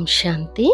ఓం శాంతి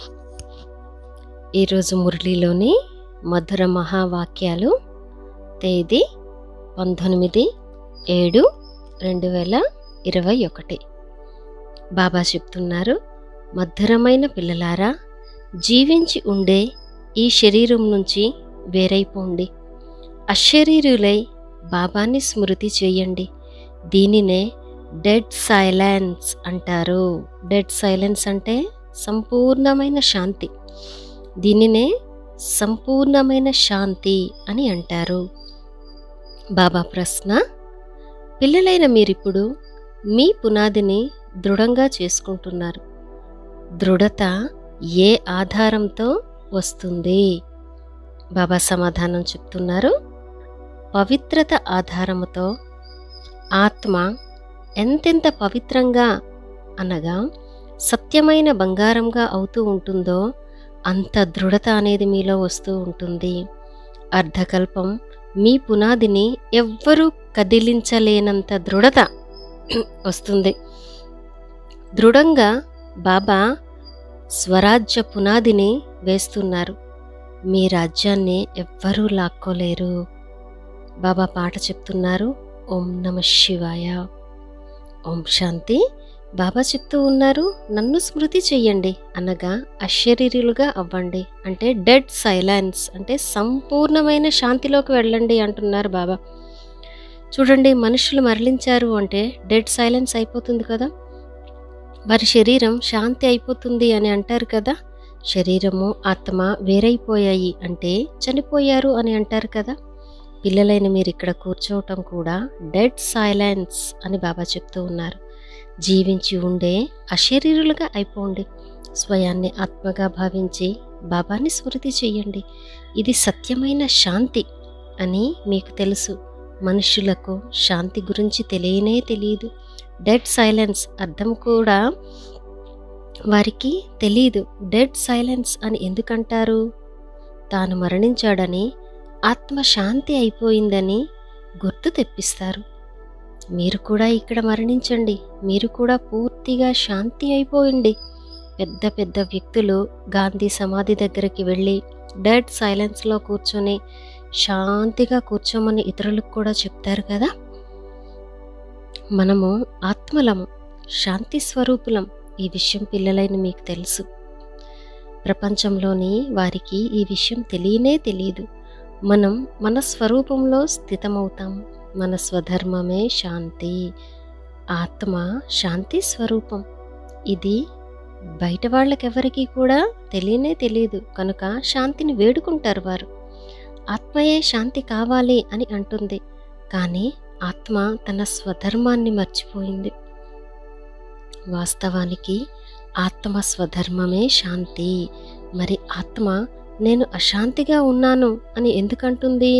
ఈరోజు మురళిలోని మధుర మహావాక్యాలు తేదీ పంతొమ్మిది ఏడు రెండు వేల ఇరవై ఒకటి బాబా చెప్తున్నారు మధురమైన పిల్లలారా జీవించి ఉండే ఈ శరీరం నుంచి వేరైపోండి అశరీరులై బాబాని స్మృతి చేయండి దీనినే డెడ్ సైలెన్స్ అంటారు డెడ్ సైలెన్స్ అంటే సంపూర్ణమైన శాంతి దీనినే సంపూర్ణమైన శాంతి అని అంటారు బాబా ప్రశ్న పిల్లలైన మీరిప్పుడు మీ పునాదిని దృఢంగా చేసుకుంటున్నారు దృఢత ఏ ఆధారంతో వస్తుంది బాబా సమాధానం చెప్తున్నారు పవిత్రత ఆధారముతో ఆత్మ ఎంతెంత పవిత్రంగా అనగా సత్యమైన బంగారంగా అవుతూ ఉంటుందో అంత దృఢత అనేది మీలో వస్తూ ఉంటుంది అర్ధకల్పం మీ పునాదిని ఎవ్వరూ కదిలించలేనంత దృఢత వస్తుంది దృఢంగా బాబా స్వరాజ్య పునాదిని వేస్తున్నారు మీ రాజ్యాన్ని ఎవ్వరూ లాక్కోలేరు బాబా పాట చెప్తున్నారు ఓం నమ శివాయ ఓం శాంతి బాబా చెప్తూ ఉన్నారు నన్ను స్మృతి చెయ్యండి అనగా అశరీరులుగా అవ్వండి అంటే డెడ్ సైలెన్స్ అంటే సంపూర్ణమైన శాంతిలోకి వెళ్ళండి అంటున్నారు బాబా చూడండి మనుషులు మరలించారు అంటే డెడ్ సైలెన్స్ అయిపోతుంది కదా వారి శరీరం శాంతి అయిపోతుంది అని అంటారు కదా శరీరము ఆత్మ వేరైపోయాయి అంటే చనిపోయారు అని అంటారు కదా పిల్లలైన మీరు ఇక్కడ కూర్చోవటం కూడా డెడ్ సైలెన్స్ అని బాబా చెప్తూ ఉన్నారు జీవించి ఉండే అశరీరులుగా అయిపోండి స్వయాన్ని ఆత్మగా భావించి బాబాని స్మృతి చెయ్యండి ఇది సత్యమైన శాంతి అని మీకు తెలుసు మనుషులకు శాంతి గురించి తెలియనే తెలియదు డెడ్ సైలెన్స్ అర్థం కూడా వారికి తెలియదు డెడ్ సైలెన్స్ అని ఎందుకంటారు తాను మరణించాడని ఆత్మ శాంతి అయిపోయిందని గుర్తు తెప్పిస్తారు మీరు కూడా ఇక్కడ మరణించండి మీరు కూడా పూర్తిగా శాంతి అయిపోయింది పెద్ద పెద్ద వ్యక్తులు గాంధీ సమాధి దగ్గరికి వెళ్ళి డెడ్ సైలెన్స్లో కూర్చొని శాంతిగా కూర్చోమని ఇతరులకు కూడా చెప్తారు కదా మనము ఆత్మలము శాంతి స్వరూపులం ఈ విషయం పిల్లలైన మీకు తెలుసు ప్రపంచంలోని వారికి ఈ విషయం తెలియనే తెలియదు మనం మన స్వరూపంలో స్థితమవుతాం మన స్వధర్మమే శాంతి ఆత్మ శాంతి స్వరూపం ఇది బయట వాళ్ళకెవరికి కూడా తెలియనే తెలియదు కనుక శాంతిని వేడుకుంటారు వారు ఆత్మయే శాంతి కావాలి అని అంటుంది కానీ ఆత్మ తన స్వధర్మాన్ని మర్చిపోయింది వాస్తవానికి ఆత్మ స్వధర్మమే శాంతి మరి ఆత్మ నేను అశాంతిగా ఉన్నాను అని ఎందుకంటుంది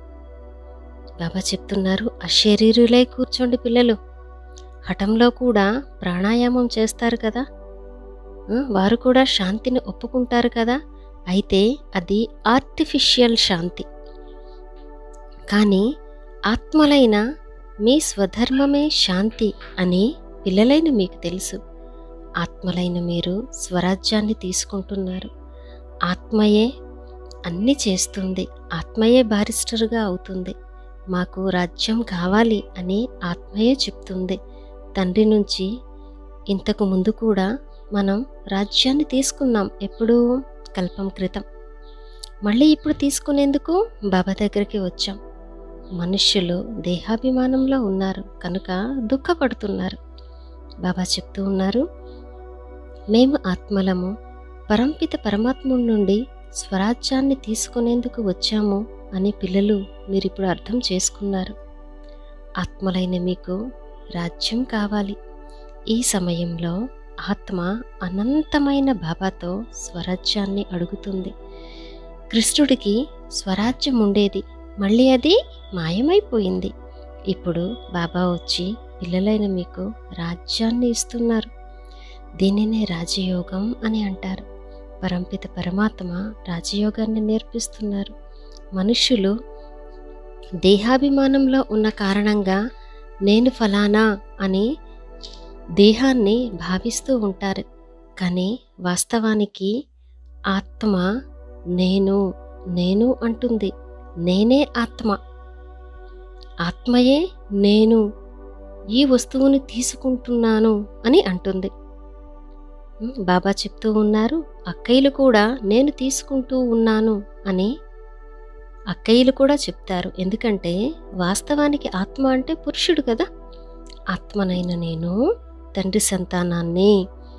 బాబా చెప్తున్నారు అశరీరులై కూర్చోండి పిల్లలు హఠంలో కూడా ప్రాణాయామం చేస్తారు కదా వారు కూడా శాంతిని ఒప్పుకుంటారు కదా అయితే అది ఆర్టిఫిషియల్ శాంతి కానీ ఆత్మలైన మీ స్వధర్మమే శాంతి అని పిల్లలైన మీకు తెలుసు ఆత్మలైన మీరు స్వరాజ్యాన్ని తీసుకుంటున్నారు ఆత్మయే అన్ని చేస్తుంది ఆత్మయే బారిస్టర్గా అవుతుంది మాకు రాజ్యం కావాలి అని ఆత్మయే చెప్తుంది తండ్రి నుంచి ఇంతకు ముందు కూడా మనం రాజ్యాన్ని తీసుకున్నాం ఎప్పుడు కల్పం క్రితం మళ్ళీ ఇప్పుడు తీసుకునేందుకు బాబా దగ్గరికి వచ్చాం మనుష్యులు దేహాభిమానంలో ఉన్నారు కనుక దుఃఖపడుతున్నారు బాబా చెప్తూ ఉన్నారు మేము ఆత్మలము పరంపిత పరమాత్ముడి నుండి స్వరాజ్యాన్ని తీసుకునేందుకు వచ్చాము అని పిల్లలు మీరు ఇప్పుడు అర్థం చేసుకున్నారు ఆత్మలైన మీకు రాజ్యం కావాలి ఈ సమయంలో ఆత్మ అనంతమైన బాబాతో స్వరాజ్యాన్ని అడుగుతుంది కృష్ణుడికి స్వరాజ్యం ఉండేది మళ్ళీ అది మాయమైపోయింది ఇప్పుడు బాబా వచ్చి పిల్లలైన మీకు రాజ్యాన్ని ఇస్తున్నారు దీనినే రాజయోగం అని అంటారు పరంపిత పరమాత్మ రాజయోగాన్ని నేర్పిస్తున్నారు మనుష్యులు దేహాభిమానంలో ఉన్న కారణంగా నేను ఫలానా అని దేహాన్ని భావిస్తూ ఉంటారు కానీ వాస్తవానికి ఆత్మ నేను నేను అంటుంది నేనే ఆత్మ ఆత్మయే నేను ఈ వస్తువుని తీసుకుంటున్నాను అని అంటుంది ఉమ్, బాబా చెప్తూ ఉన్నారు అక్కయ్యలు కూడా నేను తీసుకుంటూ ఉన్నాను అని అక్కయ్యలు కూడా చెప్తారు ఎందుకంటే వాస్తవానికి ఆత్మ అంటే పురుషుడు కదా ఆత్మనైన నేను తండ్రి సంతానాన్ని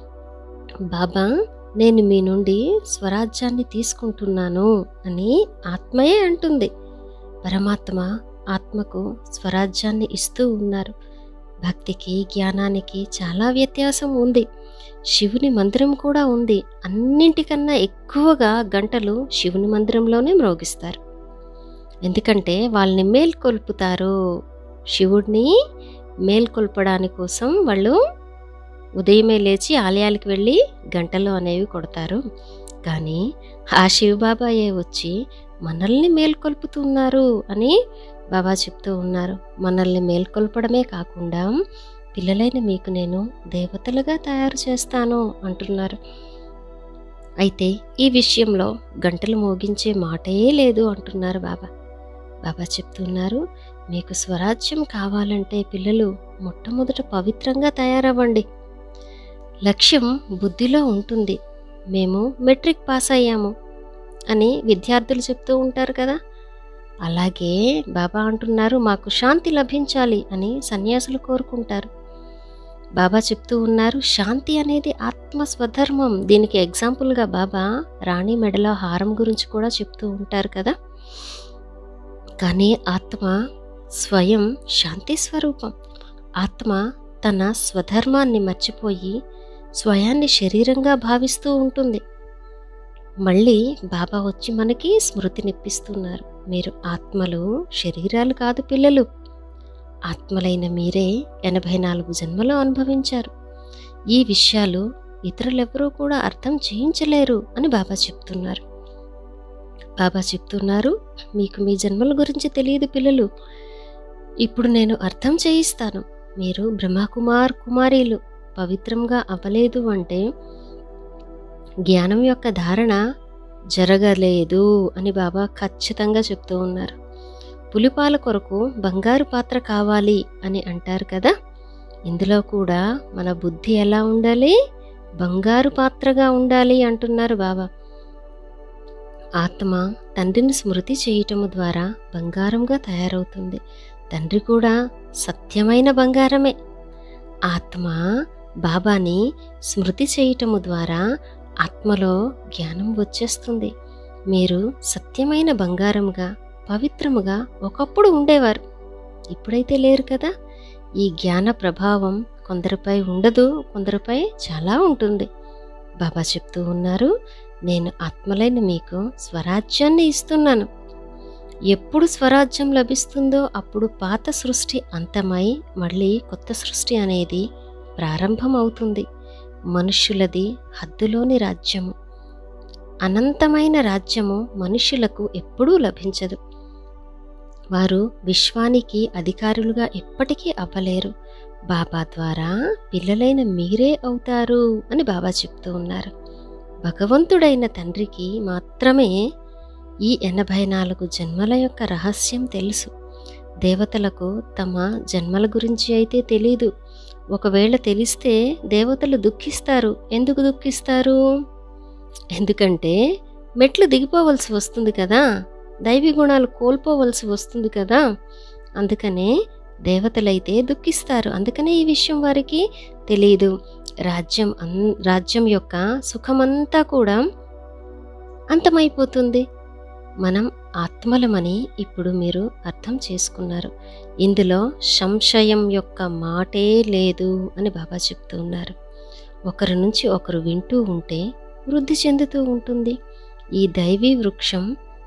బాబా నేను మీ నుండి స్వరాజ్యాన్ని తీసుకుంటున్నాను అని ఆత్మయే అంటుంది పరమాత్మ ఆత్మకు స్వరాజ్యాన్ని ఇస్తూ ఉన్నారు భక్తికి జ్ఞానానికి చాలా వ్యత్యాసం ఉంది శివుని మందిరం కూడా ఉంది అన్నింటికన్నా ఎక్కువగా గంటలు శివుని మందిరంలోనే మ్రోగిస్తారు ఎందుకంటే వాళ్ళని మేల్కొల్పుతారు శివుడిని మేల్కొల్పడాని కోసం వాళ్ళు ఉదయమే లేచి ఆలయాలకు వెళ్ళి గంటలు అనేవి కొడతారు కానీ ఆ శివబాబాయే వచ్చి మనల్ని మేల్కొల్పుతున్నారు అని బాబా చెప్తూ ఉన్నారు మనల్ని మేల్కొల్పడమే కాకుండా పిల్లలైన మీకు నేను దేవతలుగా తయారు చేస్తాను అంటున్నారు అయితే ఈ విషయంలో గంటలు మోగించే మాటే లేదు అంటున్నారు బాబా బాబా చెప్తున్నారు మీకు స్వరాజ్యం కావాలంటే పిల్లలు మొట్టమొదట పవిత్రంగా తయారవ్వండి లక్ష్యం బుద్ధిలో ఉంటుంది మేము మెట్రిక్ పాస్ అయ్యాము అని విద్యార్థులు చెప్తూ ఉంటారు కదా అలాగే బాబా అంటున్నారు మాకు శాంతి లభించాలి అని సన్యాసులు కోరుకుంటారు బాబా చెప్తూ ఉన్నారు శాంతి అనేది ఆత్మ స్వధర్మం దీనికి ఎగ్జాంపుల్గా బాబా రాణి మెడలో హారం గురించి కూడా చెప్తూ ఉంటారు కదా కానీ ఆత్మ స్వయం శాంతి స్వరూపం ఆత్మ తన స్వధర్మాన్ని మర్చిపోయి స్వయాన్ని శరీరంగా భావిస్తూ ఉంటుంది మళ్ళీ బాబా వచ్చి మనకి స్మృతినిప్పిస్తున్నారు మీరు ఆత్మలు శరీరాలు కాదు పిల్లలు ఆత్మలైన మీరే ఎనభై నాలుగు జన్మలు అనుభవించారు ఈ విషయాలు ఇతరులెవరూ కూడా అర్థం చేయించలేరు అని బాబా చెప్తున్నారు బాబా చెప్తున్నారు మీకు మీ జన్మల గురించి తెలియదు పిల్లలు ఇప్పుడు నేను అర్థం చేయిస్తాను మీరు బ్రహ్మకుమార్ కుమారీలు పవిత్రంగా అవ్వలేదు అంటే జ్ఞానం యొక్క ధారణ జరగలేదు అని బాబా ఖచ్చితంగా చెప్తూ ఉన్నారు పులిపాల కొరకు బంగారు పాత్ర కావాలి అని అంటారు కదా ఇందులో కూడా మన బుద్ధి ఎలా ఉండాలి బంగారు పాత్రగా ఉండాలి అంటున్నారు బాబా ఆత్మ తండ్రిని స్మృతి చేయటము ద్వారా బంగారంగా తయారవుతుంది తండ్రి కూడా సత్యమైన బంగారమే ఆత్మ బాబాని స్మృతి చేయటము ద్వారా ఆత్మలో జ్ఞానం వచ్చేస్తుంది మీరు సత్యమైన బంగారంగా పవిత్రముగా ఒకప్పుడు ఉండేవారు ఇప్పుడైతే లేరు కదా ఈ జ్ఞాన ప్రభావం కొందరిపై ఉండదు కొందరిపై చాలా ఉంటుంది బాబా చెప్తూ ఉన్నారు నేను ఆత్మలైన మీకు స్వరాజ్యాన్ని ఇస్తున్నాను ఎప్పుడు స్వరాజ్యం లభిస్తుందో అప్పుడు పాత సృష్టి అంతమై మళ్ళీ కొత్త సృష్టి అనేది ప్రారంభమవుతుంది మనుష్యులది హద్దులోని రాజ్యము అనంతమైన రాజ్యము మనుష్యులకు ఎప్పుడూ లభించదు వారు విశ్వానికి అధికారులుగా ఎప్పటికీ అవ్వలేరు బాబా ద్వారా పిల్లలైన మీరే అవుతారు అని బాబా చెప్తూ ఉన్నారు భగవంతుడైన తండ్రికి మాత్రమే ఈ ఎనభై నాలుగు జన్మల యొక్క రహస్యం తెలుసు దేవతలకు తమ జన్మల గురించి అయితే తెలీదు ఒకవేళ తెలిస్తే దేవతలు దుఃఖిస్తారు ఎందుకు దుఃఖిస్తారు ఎందుకంటే మెట్లు దిగిపోవలసి వస్తుంది కదా దైవీ గుణాలు కోల్పోవలసి వస్తుంది కదా అందుకనే దేవతలైతే దుఃఖిస్తారు అందుకనే ఈ విషయం వారికి తెలియదు రాజ్యం అన్ రాజ్యం యొక్క సుఖమంతా కూడా అంతమైపోతుంది మనం ఆత్మలమని ఇప్పుడు మీరు అర్థం చేసుకున్నారు ఇందులో సంశయం యొక్క మాటే లేదు అని బాబా చెప్తూ ఉన్నారు ఒకరి నుంచి ఒకరు వింటూ ఉంటే వృద్ధి చెందుతూ ఉంటుంది ఈ దైవీ వృక్షం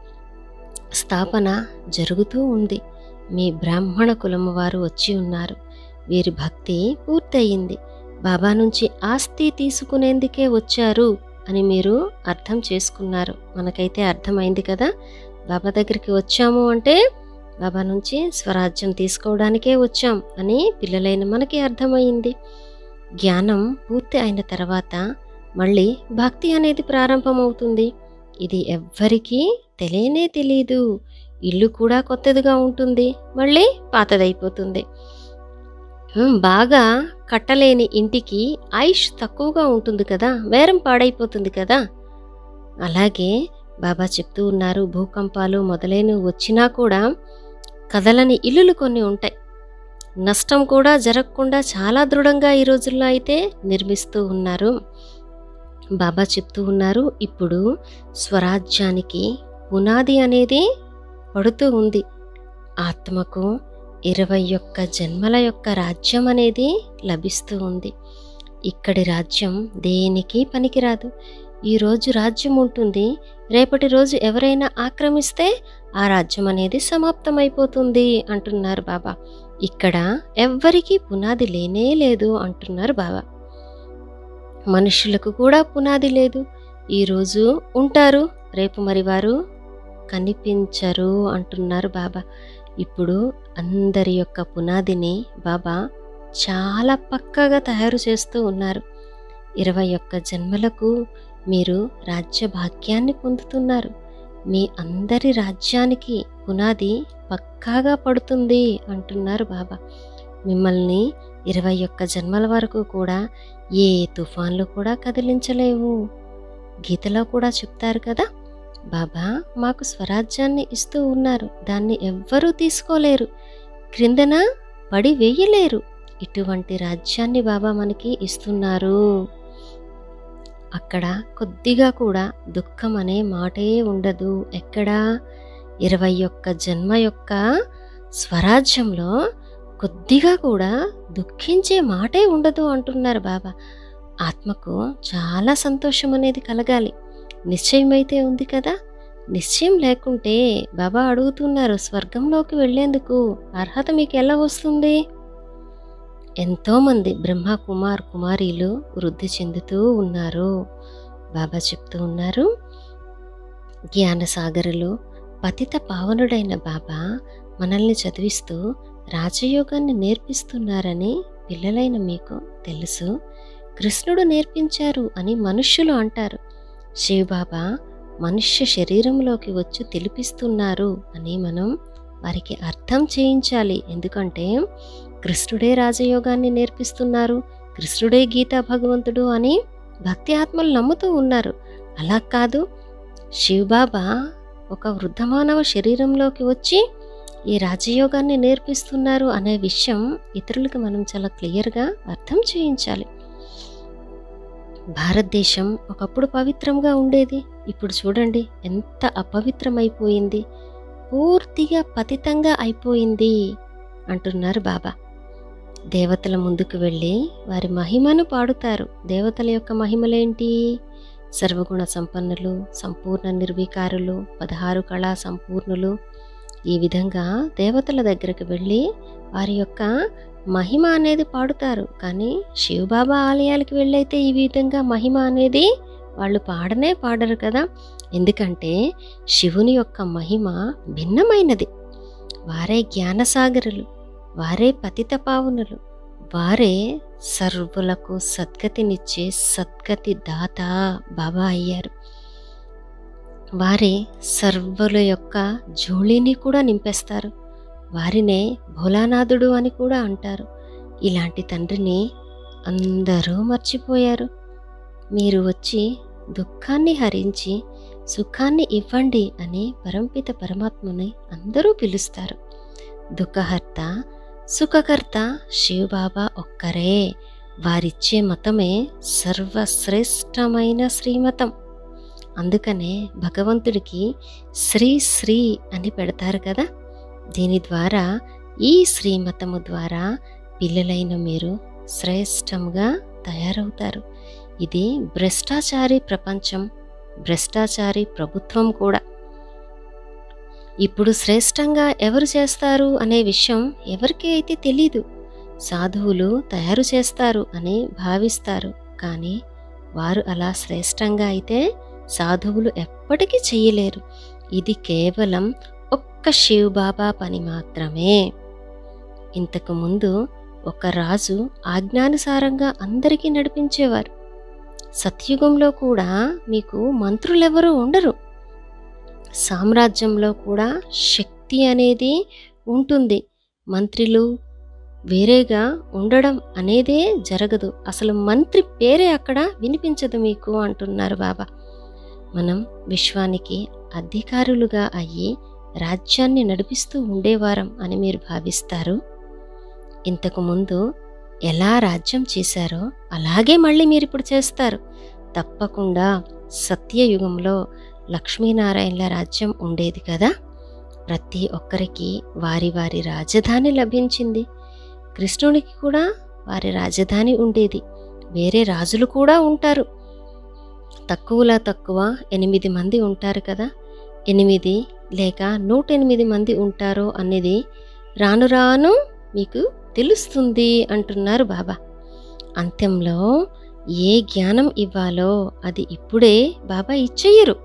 స్థాపన జరుగుతూ ఉంది మీ బ్రాహ్మణ కులము వారు వచ్చి ఉన్నారు వీరి భక్తి పూర్తయింది బాబా నుంచి ఆస్తి తీసుకునేందుకే వచ్చారు అని మీరు అర్థం చేసుకున్నారు మనకైతే అర్థమైంది కదా బాబా దగ్గరికి వచ్చాము అంటే బాబా నుంచి స్వరాజ్యం తీసుకోవడానికే వచ్చాం అని పిల్లలైన మనకి అర్థమైంది జ్ఞానం పూర్తి అయిన తర్వాత మళ్ళీ భక్తి అనేది ప్రారంభమవుతుంది ఇది ఎవ్వరికీ తెలియనే తెలియదు ఇల్లు కూడా కొత్తదిగా ఉంటుంది మళ్ళీ పాతదైపోతుంది హ్మ్, బాగా కట్టలేని ఇంటికి ఆయుష్ తక్కువగా ఉంటుంది కదా బేరం పాడైపోతుంది కదా అలాగే బాబా చెప్తూ ఉన్నారు భూకంపాలు మొదలైనవి వచ్చినా కూడా కదలని ఇల్లులు కొన్ని ఉంటాయి నష్టం కూడా జరగకుండా చాలా దృఢంగా ఈ రోజుల్లో అయితే నిర్మిస్తూ ఉన్నారు బాబా చెప్తూ ఉన్నారు ఇప్పుడు స్వరాజ్యానికి పునాది అనేది పడుతూ ఉంది ఆత్మకు ఇరవై ఒక్క జన్మల యొక్క రాజ్యం అనేది లభిస్తూ ఉంది ఇక్కడి రాజ్యం దేనికి పనికిరాదు ఈరోజు రాజ్యం ఉంటుంది రేపటి రోజు ఎవరైనా ఆక్రమిస్తే ఆ రాజ్యం అనేది సమాప్తమైపోతుంది అంటున్నారు బాబా ఇక్కడ ఎవ్వరికీ పునాది లేనే లేదు అంటున్నారు బాబా మనుషులకు కూడా పునాది లేదు ఈరోజు ఉంటారు రేపు మరి వారు కనిపించరు అంటున్నారు బాబా ఇప్పుడు అందరి యొక్క పునాదిని బాబా చాలా పక్కగా తయారు చేస్తూ ఉన్నారు ఇరవై ఒక్క జన్మలకు మీరు రాజ్య భాగ్యాన్ని పొందుతున్నారు మీ అందరి రాజ్యానికి పునాది పక్కాగా పడుతుంది అంటున్నారు బాబా మిమ్మల్ని ఇరవై ఒక్క జన్మల వరకు కూడా ఏ తుఫాన్లు కూడా కదిలించలేవు గీతలో కూడా చెప్తారు కదా బాబా మాకు స్వరాజ్యాన్ని ఇస్తూ ఉన్నారు దాన్ని ఎవ్వరూ తీసుకోలేరు క్రిందన పడి వేయలేరు ఇటువంటి రాజ్యాన్ని బాబా మనకి ఇస్తున్నారు అక్కడ కొద్దిగా కూడా దుఃఖం అనే మాటే ఉండదు ఎక్కడా ఇరవై ఒక్క జన్మ యొక్క స్వరాజ్యంలో కొద్దిగా కూడా దుఃఖించే మాటే ఉండదు అంటున్నారు బాబా ఆత్మకు చాలా సంతోషం అనేది కలగాలి నిశ్చయమైతే ఉంది కదా నిశ్చయం లేకుంటే బాబా అడుగుతున్నారు స్వర్గంలోకి వెళ్ళేందుకు అర్హత మీకు ఎలా వస్తుంది ఎంతోమంది బ్రహ్మ కుమార్ కుమారీలు వృద్ధి చెందుతూ ఉన్నారు బాబా చెప్తూ ఉన్నారు జ్ఞానసాగరులు పతిత పావనుడైన బాబా మనల్ని చదివిస్తూ రాజయోగాన్ని నేర్పిస్తున్నారని పిల్లలైన మీకు తెలుసు కృష్ణుడు నేర్పించారు అని మనుష్యులు అంటారు శివబాబా మనుష్య శరీరంలోకి వచ్చి తెలిపిస్తున్నారు అని మనం వారికి అర్థం చేయించాలి ఎందుకంటే కృష్ణుడే రాజయోగాన్ని నేర్పిస్తున్నారు కృష్ణుడే గీతా భగవంతుడు అని భక్తి ఆత్మలు నమ్ముతూ ఉన్నారు అలా కాదు శివబాబా ఒక వృద్ధమానవ శరీరంలోకి వచ్చి ఈ రాజయోగాన్ని నేర్పిస్తున్నారు అనే విషయం ఇతరులకు మనం చాలా క్లియర్గా అర్థం చేయించాలి భారతదేశం ఒకప్పుడు పవిత్రంగా ఉండేది ఇప్పుడు చూడండి ఎంత అపవిత్రమైపోయింది పూర్తిగా పతితంగా అయిపోయింది అంటున్నారు బాబా దేవతల ముందుకు వెళ్ళి వారి మహిమను పాడుతారు దేవతల యొక్క మహిమలేంటి సర్వగుణ సంపన్నులు సంపూర్ణ నిర్వికారులు పదహారు కళా సంపూర్ణులు ఈ విధంగా దేవతల దగ్గరకు వెళ్ళి వారి యొక్క మహిమ అనేది పాడుతారు కానీ శివబాబా ఆలయాలకు వెళ్ళైతే ఈ విధంగా మహిమ అనేది వాళ్ళు పాడనే పాడరు కదా ఎందుకంటే శివుని యొక్క మహిమ భిన్నమైనది వారే జ్ఞానసాగరులు వారే పతిత పావనులు వారే సర్వులకు సద్గతినిచ్చే సద్గతి దాత బాబా అయ్యారు వారే సర్వుల యొక్క జోళిని కూడా నింపేస్తారు వారినే భోలానాథుడు అని కూడా అంటారు ఇలాంటి తండ్రిని అందరూ మర్చిపోయారు మీరు వచ్చి దుఃఖాన్ని హరించి సుఖాన్ని ఇవ్వండి అని పరంపిత పరమాత్మని అందరూ పిలుస్తారు దుఃఖహర్త సుఖకర్త శివబాబా ఒక్కరే వారిచ్చే మతమే సర్వశ్రేష్టమైన శ్రీమతం అందుకనే భగవంతుడికి శ్రీ శ్రీ అని పెడతారు కదా దీని ద్వారా ఈ శ్రీమతము ద్వారా పిల్లలైన మీరు శ్రేష్టంగా తయారవుతారు ఇది భ్రష్టాచారి ప్రపంచం భ్రష్టాచారి ప్రభుత్వం కూడా ఇప్పుడు శ్రేష్టంగా ఎవరు చేస్తారు అనే విషయం ఎవరికి అయితే తెలీదు సాధువులు తయారు చేస్తారు అని భావిస్తారు కానీ వారు అలా శ్రేష్టంగా అయితే సాధువులు ఎప్పటికీ చేయలేరు ఇది కేవలం ఒక్క శివబాబా పని మాత్రమే ఇంతకు ముందు ఒక రాజు ఆజ్ఞానుసారంగా అందరికీ నడిపించేవారు సత్యుగంలో కూడా మీకు మంత్రులెవరూ ఉండరు సామ్రాజ్యంలో కూడా శక్తి అనేది ఉంటుంది మంత్రులు వేరేగా ఉండడం అనేదే జరగదు అసలు మంత్రి పేరే అక్కడ వినిపించదు మీకు అంటున్నారు బాబా మనం విశ్వానికి అధికారులుగా అయ్యి రాజ్యాన్ని నడిపిస్తూ ఉండేవారం అని మీరు భావిస్తారు ఇంతకు ముందు ఎలా రాజ్యం చేశారో అలాగే మళ్ళీ మీరు ఇప్పుడు చేస్తారు తప్పకుండా సత్యయుగంలో లక్ష్మీనారాయణల రాజ్యం ఉండేది కదా ప్రతి ఒక్కరికి వారి వారి రాజధాని లభించింది కృష్ణునికి కూడా వారి రాజధాని ఉండేది వేరే రాజులు కూడా ఉంటారు తక్కువలో తక్కువ ఎనిమిది మంది ఉంటారు కదా ఎనిమిది లేక నూట ఎనిమిది మంది ఉంటారో అనేది రాను రాను మీకు తెలుస్తుంది అంటున్నారు బాబా అంత్యంలో ఏ జ్ఞానం ఇవ్వాలో అది ఇప్పుడే బాబా ఇచ్చేయరు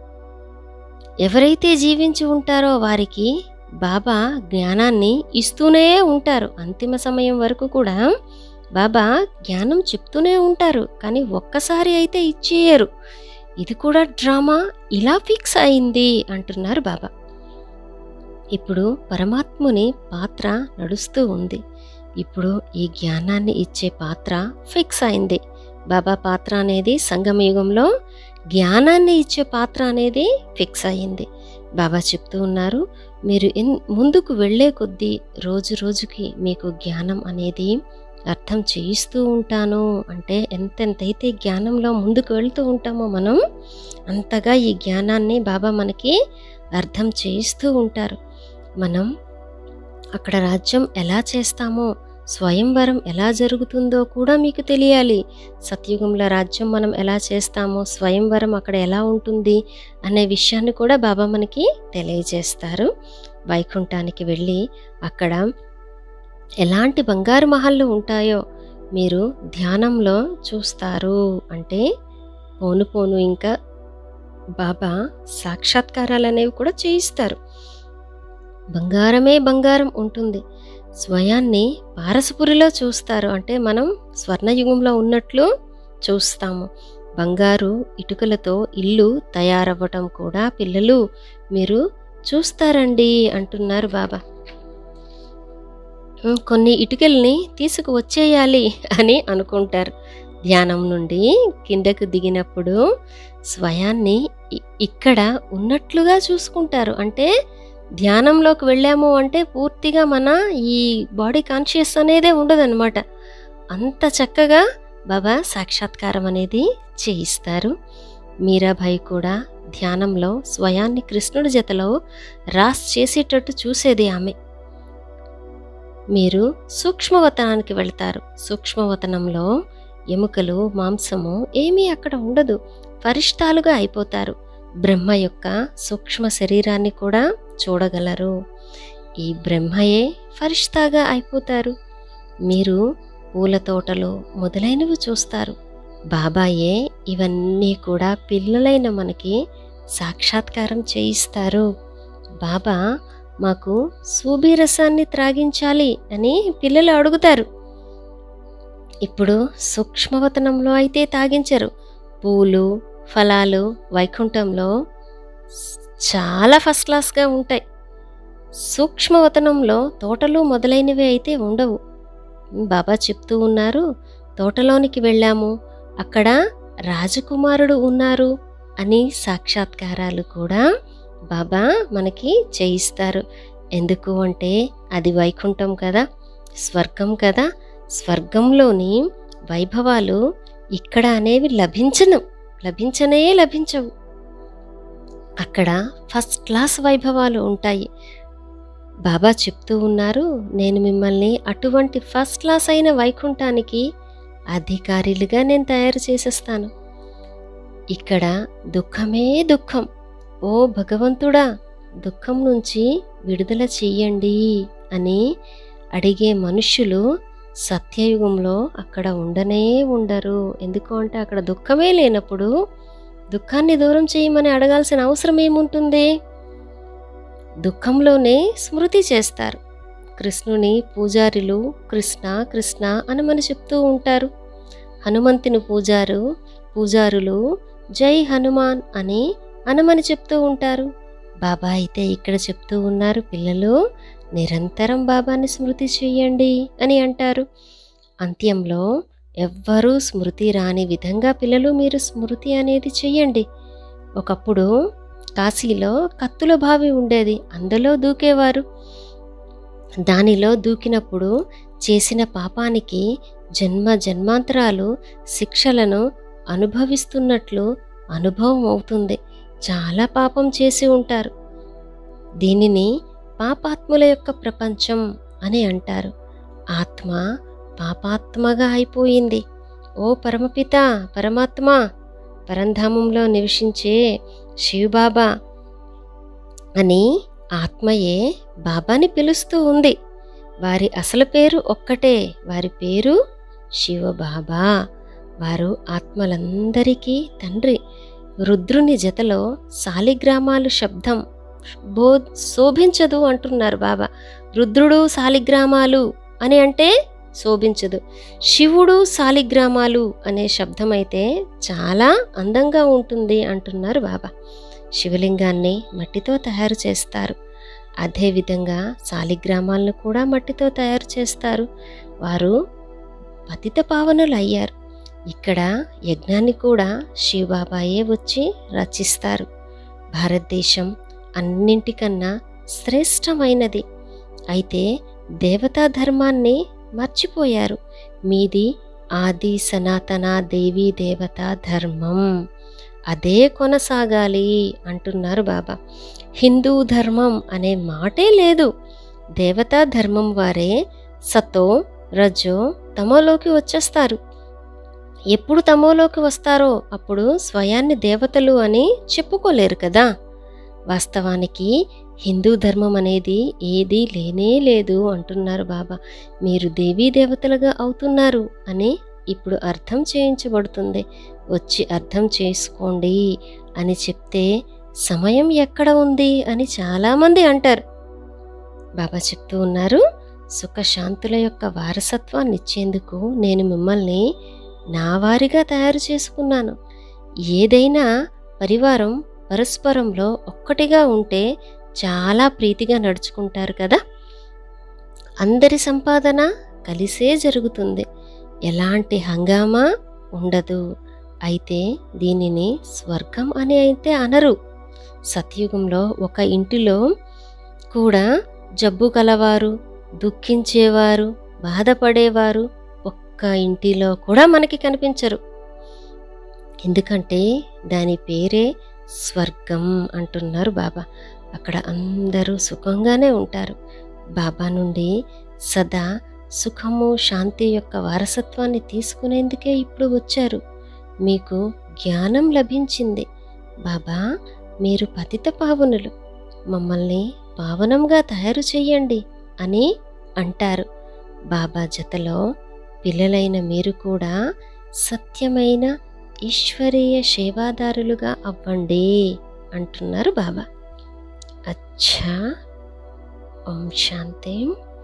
ఎవరైతే జీవించి ఉంటారో వారికి బాబా జ్ఞానాన్ని ఇస్తూనే ఉంటారు అంతిమ సమయం వరకు కూడా బాబా జ్ఞానం చెప్తూనే ఉంటారు కానీ ఒక్కసారి అయితే ఇచ్చేయరు ఇది కూడా డ్రామా ఇలా ఫిక్స్ అయింది అంటున్నారు బాబా ఇప్పుడు పరమాత్ముని పాత్ర నడుస్తూ ఉంది ఇప్పుడు ఈ జ్ఞానాన్ని ఇచ్చే పాత్ర ఫిక్స్ అయింది బాబా పాత్ర అనేది సంగమయుగంలో జ్ఞానాన్ని ఇచ్చే పాత్ర అనేది ఫిక్స్ అయ్యింది బాబా చెప్తూ ఉన్నారు మీరు ఎన్ ముందుకు వెళ్ళే కొద్దీ రోజు రోజుకి మీకు జ్ఞానం అనేది అర్థం చేయిస్తూ ఉంటాను అంటే ఎంతెంతైతే జ్ఞానంలో ముందుకు వెళ్తూ ఉంటామో మనం అంతగా ఈ జ్ఞానాన్ని బాబా మనకి అర్థం చేయిస్తూ ఉంటారు మనం అక్కడ రాజ్యం ఎలా చేస్తామో స్వయంవరం ఎలా జరుగుతుందో కూడా మీకు తెలియాలి సత్యుగంలో రాజ్యం మనం ఎలా చేస్తామో స్వయంవరం అక్కడ ఎలా ఉంటుంది అనే విషయాన్ని కూడా బాబా మనకి తెలియజేస్తారు వైకుంఠానికి వెళ్ళి అక్కడ ఎలాంటి బంగారు మహల్లు ఉంటాయో మీరు ధ్యానంలో చూస్తారు అంటే పోను పోను ఇంకా బాబా సాక్షాత్కారాలు అనేవి కూడా చేయిస్తారు బంగారమే బంగారం ఉంటుంది స్వయాన్ని పారసపురిలో చూస్తారు అంటే మనం స్వర్ణయుగంలో ఉన్నట్లు చూస్తాము బంగారు ఇటుకలతో ఇల్లు తయారవ్వటం కూడా పిల్లలు మీరు చూస్తారండి అంటున్నారు బాబా ఉమ్, కొన్ని ఇటుకల్ని తీసుకువచ్చేయాలి అని అనుకుంటారు ధ్యానం నుండి కిందకు దిగినప్పుడు స్వయాన్ని ఇ- ఇక్కడ ఉన్నట్లుగా చూసుకుంటారు అంటే ధ్యానంలోకి వెళ్ళాము అంటే పూర్తిగా మన ఈ బాడీ కాన్షియస్ అనేదే ఉండదన్నమాట అంత చక్కగా బాబా సాక్షాత్కారం అనేది చేయిస్తారు మీరాబాయి కూడా ధ్యానంలో స్వయాన్ని కృష్ణుడి జతలో రాస్ చేసేటట్టు చూసేది ఆమె మీరు సూక్ష్మవతనానికి వెళ్తారు సూక్ష్మవతనంలో ఎముకలు మాంసము ఏమీ అక్కడ ఉండదు ఫరిష్టాలుగా అయిపోతారు బ్రహ్మ యొక్క సూక్ష్మ శరీరాన్ని కూడా చూడగలరు ఈ బ్రహ్మయే ఫరిష్తాగా అయిపోతారు మీరు పూల తోటలు మొదలైనవి చూస్తారు బాబాయే ఇవన్నీ కూడా పిల్లలైన మనకి సాక్షాత్కారం చేయిస్తారు బాబా మాకు సూబీరసాన్ని త్రాగించాలి అని పిల్లలు అడుగుతారు ఇప్పుడు సూక్ష్మవతనంలో అయితే తాగించరు పూలు ఫలాలు వైకుంఠంలో చాలా ఫస్ట్ క్లాస్గా ఉంటాయి సూక్ష్మవతనంలో తోటలు మొదలైనవి అయితే ఉండవు బాబా చెప్తూ ఉన్నారు తోటలోనికి వెళ్ళాము అక్కడ రాజకుమారుడు ఉన్నారు అని సాక్షాత్కారాలు కూడా బాబా మనకి చేయిస్తారు ఎందుకు అంటే అది వైకుంఠం కదా స్వర్గం కదా స్వర్గంలోని వైభవాలు ఇక్కడ అనేవి లభించను లభించనే లభించవు అక్కడ ఫస్ట్ క్లాస్ వైభవాలు ఉంటాయి బాబా చెప్తూ ఉన్నారు నేను మిమ్మల్ని అటువంటి ఫస్ట్ క్లాస్ అయిన వైకుంఠానికి అధికారులుగా నేను తయారు చేసేస్తాను ఇక్కడ దుఃఖమే దుఃఖం ఓ భగవంతుడా దుఃఖం నుంచి విడుదల చెయ్యండి అని అడిగే మనుష్యులు సత్యయుగంలో అక్కడ ఉండనే ఉండరు ఎందుకు అంటే అక్కడ దుఃఖమే లేనప్పుడు దుఃఖాన్ని దూరం చేయమని అడగాల్సిన అవసరం ఏముంటుంది దుఃఖంలోనే స్మృతి చేస్తారు కృష్ణుని పూజారులు కృష్ణ కృష్ణ అని మన చెప్తూ ఉంటారు హనుమంతుని పూజారు పూజారులు జై హనుమాన్ అని అనమని చెప్తూ ఉంటారు బాబా అయితే ఇక్కడ చెప్తూ ఉన్నారు పిల్లలు నిరంతరం బాబాని స్మృతి చెయ్యండి అని అంటారు అంత్యంలో ఎవ్వరూ స్మృతి రాని విధంగా పిల్లలు మీరు స్మృతి అనేది చెయ్యండి ఒకప్పుడు కాశీలో కత్తుల బావి ఉండేది అందులో దూకేవారు దానిలో దూకినప్పుడు చేసిన పాపానికి జన్మ జన్మాంతరాలు శిక్షలను అనుభవిస్తున్నట్లు అనుభవం అవుతుంది చాలా పాపం చేసి ఉంటారు దీనిని పాపాత్ముల యొక్క ప్రపంచం అని అంటారు ఆత్మ పాపాత్మగా అయిపోయింది ఓ పరమపిత పరమాత్మ పరంధామంలో నివసించే శివబాబా అని ఆత్మయే బాబాని పిలుస్తూ ఉంది వారి అసలు పేరు ఒక్కటే వారి పేరు శివబాబా వారు ఆత్మలందరికీ తండ్రి రుద్రుని జతలో సాలిగ్రామాలు శబ్దం బో శోభించదు అంటున్నారు బాబా రుద్రుడు సాలిగ్రామాలు అని అంటే శోభించదు శివుడు సాలిగ్రామాలు అనే శబ్దం అయితే చాలా అందంగా ఉంటుంది అంటున్నారు బాబా శివలింగాన్ని మట్టితో తయారు చేస్తారు అదేవిధంగా సాలిగ్రామాలను కూడా మట్టితో తయారు చేస్తారు వారు పతిత పావనులు అయ్యారు ఇక్కడ యజ్ఞాన్ని కూడా శివబాబాయే వచ్చి రచిస్తారు భారతదేశం అన్నింటికన్నా శ్రేష్టమైనది అయితే దేవతా ధర్మాన్ని మర్చిపోయారు మీది ఆది సనాతన దేవీ దేవత ధర్మం అదే కొనసాగాలి అంటున్నారు బాబా హిందూ ధర్మం అనే మాటే లేదు దేవతా ధర్మం వారే సతో రజో తమలోకి వచ్చేస్తారు ఎప్పుడు తమోలోకి వస్తారో అప్పుడు స్వయాన్ని దేవతలు అని చెప్పుకోలేరు కదా వాస్తవానికి హిందూ ధర్మం అనేది ఏదీ లేనే లేదు అంటున్నారు బాబా మీరు దేవీ దేవతలుగా అవుతున్నారు అని ఇప్పుడు అర్థం చేయించబడుతుంది వచ్చి అర్థం చేసుకోండి అని చెప్తే సమయం ఎక్కడ ఉంది అని చాలామంది అంటారు బాబా చెప్తూ ఉన్నారు సుఖశాంతుల యొక్క వారసత్వాన్ని ఇచ్చేందుకు నేను మిమ్మల్ని నా వారిగా తయారు చేసుకున్నాను ఏదైనా పరివారం పరస్పరంలో ఒక్కటిగా ఉంటే చాలా ప్రీతిగా నడుచుకుంటారు కదా అందరి సంపాదన కలిసే జరుగుతుంది ఎలాంటి హంగామా ఉండదు అయితే దీనిని స్వర్గం అని అయితే అనరు సత్యుగంలో ఒక ఇంటిలో కూడా జబ్బు కలవారు దుఃఖించేవారు బాధపడేవారు ఒక్క ఇంటిలో కూడా మనకి కనిపించరు ఎందుకంటే దాని పేరే స్వర్గం అంటున్నారు బాబా అక్కడ అందరూ సుఖంగానే ఉంటారు బాబా నుండి సదా సుఖము శాంతి యొక్క వారసత్వాన్ని తీసుకునేందుకే ఇప్పుడు వచ్చారు మీకు జ్ఞానం లభించింది బాబా మీరు పతిత పావనులు మమ్మల్ని పావనంగా తయారు చెయ్యండి అని అంటారు బాబా జతలో పిల్లలైన మీరు కూడా సత్యమైన ఈశ్వరీయ సేవాదారులుగా అవ్వండి అంటున్నారు బాబా అచ్చా ఓం శాంతి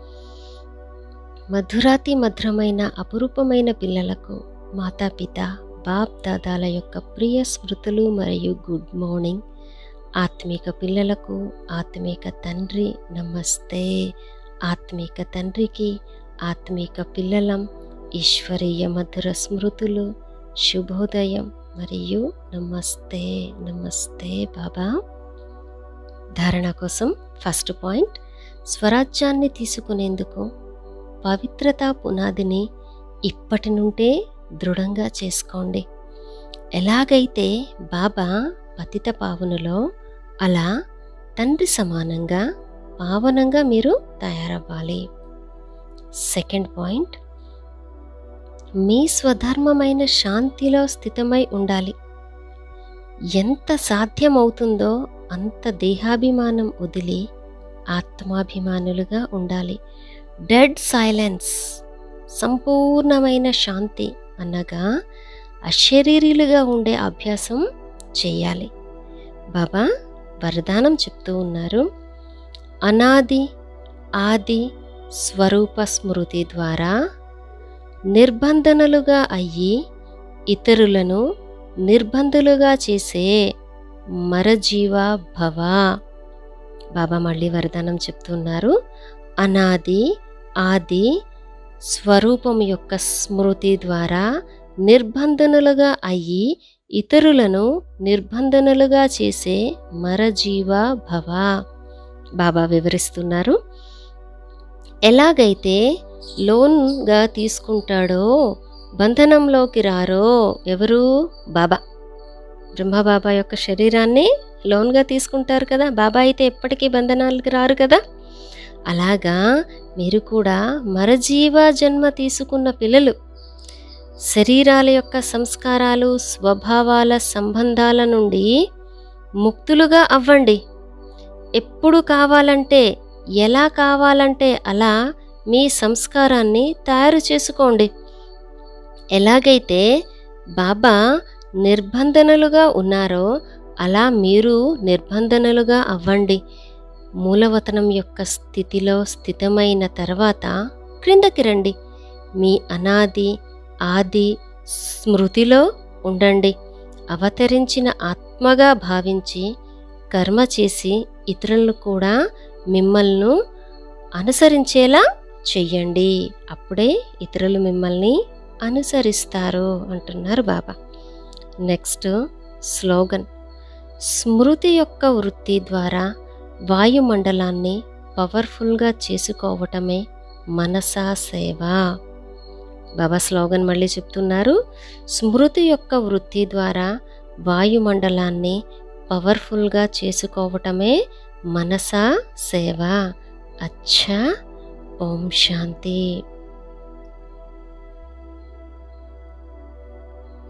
మధురాతి మధురమైన అపురూపమైన పిల్లలకు మాతాపిత బాప్ దాదాల యొక్క ప్రియ స్మృతులు మరియు గుడ్ మార్నింగ్ ఆత్మిక పిల్లలకు ఆత్మిక తండ్రి నమస్తే ఆత్మిక తండ్రికి ఆత్మిక పిల్లలం ఈశ్వరీయ మధుర స్మృతులు శుభోదయం మరియు నమస్తే నమస్తే బాబా ధారణ కోసం ఫస్ట్ పాయింట్ స్వరాజ్యాన్ని తీసుకునేందుకు పవిత్రతా పునాదిని ఇప్పటి నుండే దృఢంగా చేసుకోండి ఎలాగైతే బాబా పతిత పావనులో అలా తండ్రి సమానంగా పావనంగా మీరు తయారవ్వాలి సెకండ్ పాయింట్ మీ స్వధర్మమైన శాంతిలో స్థితమై ఉండాలి ఎంత సాధ్యమవుతుందో అంత దేహాభిమానం వదిలి ఆత్మాభిమానులుగా ఉండాలి డెడ్ సైలెన్స్ సంపూర్ణమైన శాంతి అనగా అశరీరులుగా ఉండే అభ్యాసం చేయాలి బాబా వరదానం చెప్తూ ఉన్నారు అనాది ఆది స్వరూప స్మృతి ద్వారా నిర్బంధనలుగా అయ్యి ఇతరులను నిర్బంధులుగా చేసే మరజీవ భవ బాబా మళ్ళీ వరదానం చెప్తున్నారు అనాది ఆది స్వరూపం యొక్క స్మృతి ద్వారా నిర్బంధనులుగా అయ్యి ఇతరులను నిర్బంధనులుగా చేసే మరజీవ భవ బాబా వివరిస్తున్నారు ఎలాగైతే లోన్గా తీసుకుంటాడో బంధనంలోకి రారో ఎవరు బాబా బ్రహ్మబాబా యొక్క శరీరాన్ని లోన్గా తీసుకుంటారు కదా బాబా అయితే ఎప్పటికీ బంధనాలకు రారు కదా అలాగా మీరు కూడా మరజీవ జన్మ తీసుకున్న పిల్లలు శరీరాల యొక్క సంస్కారాలు స్వభావాల సంబంధాల నుండి ముక్తులుగా అవ్వండి ఎప్పుడు కావాలంటే ఎలా కావాలంటే అలా మీ సంస్కారాన్ని తయారు చేసుకోండి ఎలాగైతే బాబా నిర్బంధనలుగా ఉన్నారో అలా మీరు నిర్బంధనలుగా అవ్వండి మూలవతనం యొక్క స్థితిలో స్థితమైన తర్వాత క్రిందకి రండి మీ అనాది ఆది స్మృతిలో ఉండండి అవతరించిన ఆత్మగా భావించి కర్మ చేసి ఇతరులను కూడా మిమ్మల్ని అనుసరించేలా చెయ్యండి అప్పుడే ఇతరులు మిమ్మల్ని అనుసరిస్తారు అంటున్నారు బాబా నెక్స్ట్ స్లోగన్ స్మృతి యొక్క వృత్తి ద్వారా వాయుమండలాన్ని పవర్ఫుల్గా చేసుకోవటమే మనసా సేవ బాబా స్లోగన్ మళ్ళీ చెప్తున్నారు స్మృతి యొక్క వృత్తి ద్వారా వాయుమండలాన్ని పవర్ఫుల్గా చేసుకోవటమే మనసా సేవ అచ్చా ఓం శాంతి